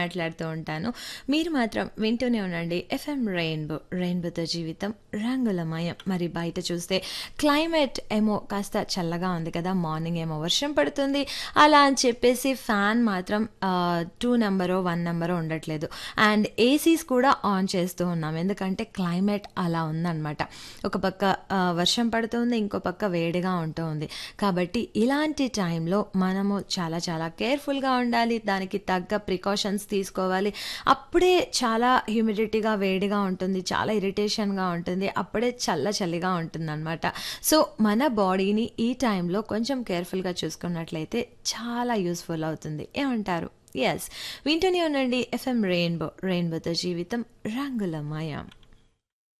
మాట్లాడుతూ ఉంటాను మీరు మాత్రం వింటూనే ఉండండి ఎఫ్ఎం రెయిన్బో రెయిన్బోతో జీవితం రంగులమయం మరి బయట చూస్తే క్లైమేట్ ఏమో కాస్త చల్లగా ఉంది కదా మార్నింగ్ ఏమో వర్షం పడుతుంది అలా అని చెప్పేసి ఫ్యాన్ మాత్రం టూ నెంబరో వన్ నెంబరో ఉండట్లేదు అండ్ ఏసీస్ కూడా ఆన్ చేస్తూ ఉన్నాం ఎందుకంటే క్లైమేట్ అలా ఉందన్నమాట ఒక పక్క ఆ, వర్షం పడుతుంది ఇంకో పక్క వేడిగా ఉంటూ ఉంది కాబట్టి ఇలాంటి టైంలో మనము చాలా చాలా కేర్ఫుల్గా ఉండాలి దానికి తగ్గ ప్రికాషన్స్ తీసుకోవాలి అప్పుడే చాలా హ్యూమిడిటీగా వేడిగా ఉంటుంది చాలా ఇరిటేషన్గా ఉంటుంది అప్పుడే చల్ల చలిగా ఉంటుందన్నమాట సో మన బాడీని ఈ టైంలో కొంచెం కేర్ఫుల్గా చూసుకున్నట్లయితే చాలా యూస్ఫుల్ అవుతుంది ఏమంటారు ఎస్ వింటూనే ఉండండి ఎఫ్ఎం రెయిన్బో రెయిన్బోతో జీవితం రంగులమయం